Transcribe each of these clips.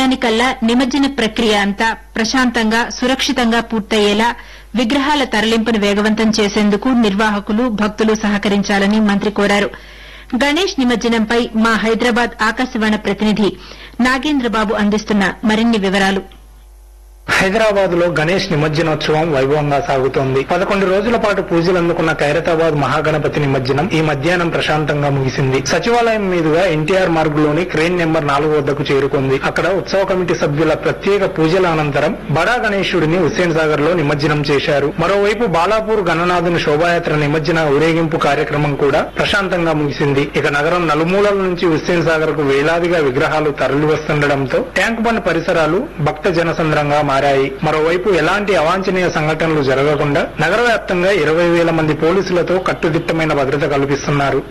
కాలానికల్లా నిమజ్జన ప్రక్రియ అంతా ప్రశాంతంగా సురక్షితంగా పూర్తయ్యేలా విగ్రహాల తరలింపును వేగవంతం చేసేందుకు నిర్వాహకులు భక్తులు సహకరించాలని మంత్రి కోరారు గణేష్ నిమజ్జనంపై మా హైదరాబాద్ ఆకాశవాణి ప్రతినిధి నాగేంద్రబాబు అందిస్తున్న మరిన్ని వివరాలు హైదరాబాద్ లో గణేష్ నిమజ్జనోత్సవం వైభవంగా సాగుతోంది పదకొండు రోజుల పాటు పూజలు అందుకున్న ఖైరతాబాద్ మహాగణపతి నిమజ్జనం ఈ మధ్యాహ్నం ప్రశాంతంగా ముగిసింది సచివాలయం మీదుగా ఎన్టీఆర్ మార్గులోని క్రేన్ నెంబర్ నాలుగు వద్దకు చేరుకుంది అక్కడ ఉత్సవ కమిటీ సభ్యుల ప్రత్యేక పూజల అనంతరం బడా గణేశుడిని హుస్సేన్ సాగర్ లో నిమజ్జనం చేశారు మరోవైపు బాలాపూర్ గణనాథుని శోభాయాత్ర నిమజ్జన ఊరేగింపు కార్యక్రమం కూడా ప్రశాంతంగా ముగిసింది ఇక నగరం నలుమూలల నుంచి హుస్సేన్ సాగర్ కు వేలాదిగా విగ్రహాలు తరలి వస్తుండటంతో ట్యాంక్ బండ్ పరిసరాలు భక్త జనసంద్రంగా మారాయి మరోవైపు ఎలాంటి అవాంఛనీయ సంఘటనలు జరగకుండా నగర వ్యాప్తంగా ఇరవై వేల మంది పోలీసులతో కట్టుదిట్టమైన భద్రత కల్పిస్తున్నారు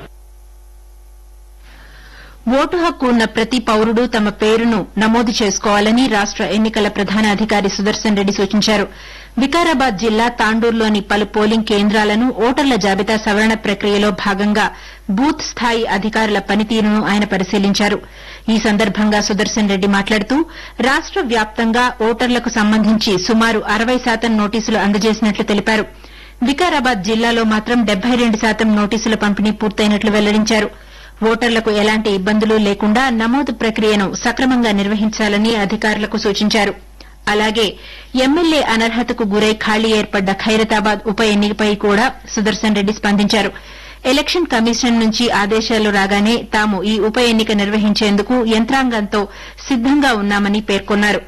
ఓటు హక్కు ఉన్న ప్రతి పౌరుడు తమ పేరును నమోదు చేసుకోవాలని రాష్ట ఎన్నికల ప్రధాన అధికారి సుదర్శన్ రెడ్డి సూచించారు వికారాబాద్ జిల్లా తాండూరులోని పలు పోలింగ్ కేంద్రాలను ఓటర్ల జాబితా సవరణ ప్రక్రియలో భాగంగా బూత్ స్థాయి అధికారుల పనితీరును ఆయన పరిశీలించారు ఈ సందర్భంగా సుదర్శన్ రెడ్డి మాట్లాడుతూ రాష్ట వ్యాప్తంగా ఓటర్లకు సంబంధించి సుమారు అరవై శాతం నోటీసులు అందజేసినట్లు తెలిపారు వికారాబాద్ జిల్లాలో మాత్రం డెబ్బై రెండు శాతం నోటీసుల పంపిణీ పూర్తయినట్లు వెల్లడించారు ఓటర్లకు ఎలాంటి ఇబ్బందులు లేకుండా నమోదు ప్రక్రియను సక్రమంగా నిర్వహించాలని అధికారులకు సూచించారు అలాగే ఎమ్మెల్యే అనర్హతకు గురై ఖాళీ ఏర్పడ్డ ఖైరతాబాద్ ఉప ఎన్నికపై కూడా సుదర్శన్ రెడ్డి స్పందించారు ఎలక్షన్ కమిషన్ నుంచి ఆదేశాలు రాగానే తాము ఈ ఉప ఎన్నిక నిర్వహించేందుకు యంత్రాంగంతో సిద్దంగా ఉన్నామని పేర్కొన్నారు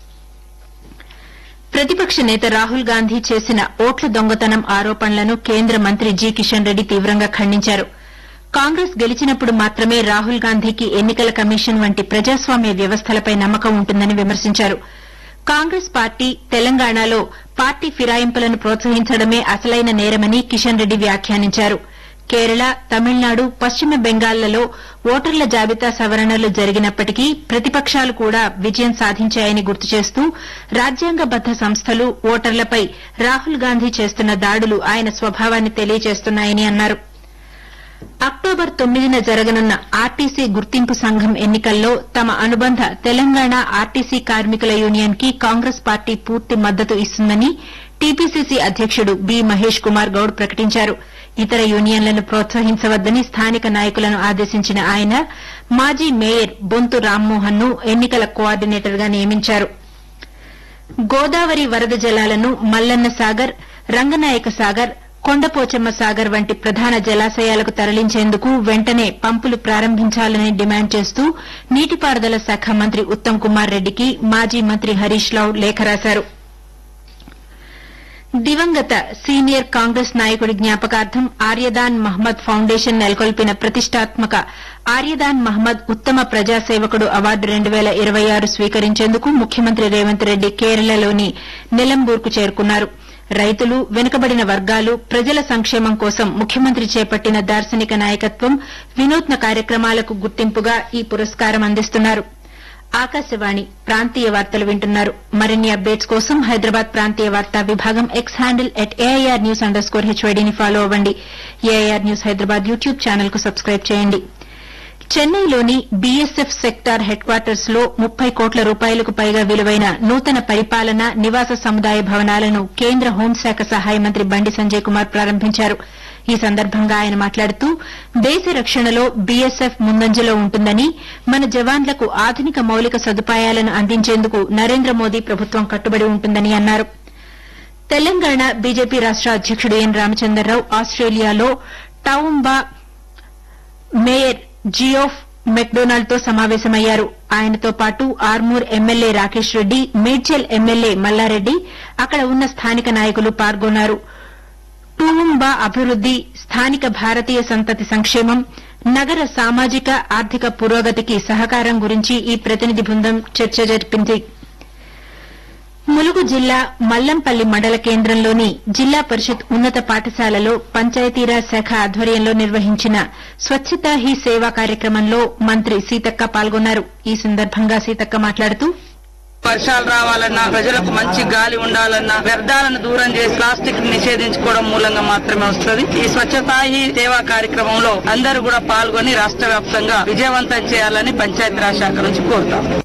ప్రతిపక్ష నేత రాహుల్ గాంధీ చేసిన ఓట్ల దొంగతనం ఆరోపణలను కేంద్ర మంత్రి జి కిషన్ రెడ్డి తీవ్రంగా ఖండించారు కాంగ్రెస్ గెలిచినప్పుడు మాత్రమే రాహుల్ గాంధీకి ఎన్నికల కమిషన్ వంటి ప్రజాస్వామ్య వ్యవస్థలపై నమ్మకం ఉంటుందని విమర్శించారు కాంగ్రెస్ పార్టీ తెలంగాణలో పార్టీ ఫిరాయింపులను ప్రోత్సహించడమే అసలైన నేరమని కిషన్ రెడ్డి వ్యాఖ్యానించారు కేరళ తమిళనాడు పశ్చిమ బెంగాల్లలో ఓటర్ల జాబితా సవరణలు జరిగినప్పటికీ ప్రతిపక్షాలు కూడా విజయం సాధించాయని గుర్తు చేస్తూ రాజ్యాంగబద్ద సంస్థలు ఓటర్లపై రాహుల్ గాంధీ చేస్తున్న దాడులు ఆయన స్వభావాన్ని తెలియజేస్తున్నాయని అన్నారు అక్టోబర్ తొమ్మిదిన జరగనున్న ఆర్టీసీ గుర్తింపు సంఘం ఎన్నికల్లో తమ అనుబంధ తెలంగాణ ఆర్టీసీ కార్మికుల యూనియన్ కి కాంగ్రెస్ పార్టీ పూర్తి మద్దతు ఇస్తుందని టీపీసీసీ అధ్యకుడు బి మహేష్ కుమార్ గౌడ్ ప్రకటించారు ఇతర యూనియన్లను ప్రోత్సహించవద్దని స్థానిక నాయకులను ఆదేశించిన ఆయన మాజీ మేయర్ బొంతు రామ్మోహన్ ను ఎన్నికల కోఆర్డినేటర్ గా నియమించారు గోదావరి వరద జలాలను మల్లన్న సాగర్ రంగనాయక సాగర్ కొండపోచమ్మ సాగర్ వంటి ప్రధాన జలాశయాలకు తరలించేందుకు వెంటనే పంపులు ప్రారంభించాలని డిమాండ్ చేస్తూ నీటిపారుదల శాఖ మంత్రి ఉత్తమ్ కుమార్ రెడ్డికి మాజీ మంత్రి హరీష్ రావు లేఖ రాశారు దివంగత సీనియర్ కాంగ్రెస్ నాయకుడి జ్ఞాపకార్థం ఆర్యదాన్ మహ్మద్ ఫౌండేషన్ నెలకొల్పిన ప్రతిష్టాత్మక ఆర్యదాన్ మహ్మద్ ఉత్తమ ప్రజాసేవకుడు అవార్డు రెండు పేల ఇరవై ఆరు స్వీకరించేందుకు ముఖ్యమంత్రి రేవంత్ రెడ్డి కేరళలోని నిలంబూర్కు చేరుకున్నారు రైతులు వెనుకబడిన వర్గాలు ప్రజల సంక్షేమం కోసం ముఖ్యమంత్రి చేపట్టిన దార్శనిక నాయకత్వం వినూత్న కార్యక్రమాలకు గుర్తింపుగా ఈ పురస్కారం అందిస్తున్నారు ఆకాశవాణి ప్రాంతీయ వార్తలు వింటున్నారు మరిన్ని అప్డేట్స్ కోసం హైదరాబాద్ ప్రాంతీయ వార్తా విభాగం X handle at AIR news underscore స్కోర్ హెచ్వైడీని ఫాలో అవ్వండి AIR news Hyderabad YouTube channel కు సబ్స్క్రైబ్ చేయండి చెన్నైలోని బీఎస్ఎఫ్ సెక్టార్ హెడ్ క్వార్టర్స్ లో ముప్పై కోట్ల రూపాయలకు పైగా విలువైన నూతన పరిపాలన నివాస సముదాయ భవనాలను కేంద్ర హోంశాఖ సహాయ మంత్రి బండి సంజయ్ కుమార్ ప్రారంభించారు ఈ సందర్భంగా ఆయన మాట్లాడుతూ దేశ రక్షణలో బీఎస్ఎఫ్ ముందంజలో ఉంటుందని మన జవాన్లకు ఆధునిక మౌలిక సదుపాయాలను అందించేందుకు నరేంద్ర మోదీ ప్రభుత్వం కట్టుబడి ఉంటుందని అన్నారు తెలంగాణ బీజేపీ రాష్ట అధ్యకుడు ఎన్ రామచంద్రరావు ఆస్టేలియాలో టౌంబా మేయర్ జియోఫ్ మెక్డొనాల్డ్ తో సమావేశమయ్యారు ఆయనతో పాటు ఆర్మూర్ ఎమ్మెల్యే రాకేష్ రెడ్డి మేడ్చల్ ఎమ్మెల్యే మల్లారెడ్డి అక్కడ ఉన్న స్థానిక నాయకులు పాల్గొన్నారు టూంబా అభివృద్ది స్థానిక భారతీయ సంతతి సంక్షేమం నగర సామాజిక ఆర్థిక పురోగతికి సహకారం గురించి ఈ ప్రతినిధి బృందం చర్చ జరిపింది ములుగు జిల్లా మల్లంపల్లి మండల కేంద్రంలోని జిల్లా పరిషత్ ఉన్నత పాఠశాలలో పంచాయతీరాజ్ శాఖ ఆధ్వర్యంలో నిర్వహించిన స్వచ్ఛతా హీ సేవా కార్యక్రమంలో మంత్రి సీతక్క పాల్గొన్నారు ఈ సందర్భంగా సీతక్క మాట్లాడుతూ వర్షాలు రావాలన్నా ప్రజలకు మంచి గాలి ఉండాలన్నా వ్యర్థాలను దూరం చేసి ప్లాస్టిక్ నిషేధించుకోవడం మూలంగా మాత్రమే వస్తుంది ఈ స్వచ్ఛతా హీ సేవా కార్యక్రమంలో అందరూ కూడా పాల్గొని రాష్ట్ర వ్యాప్తంగా విజయవంతం చేయాలని పంచాయతీరాజ్ శాఖ నుంచి కోరుతాం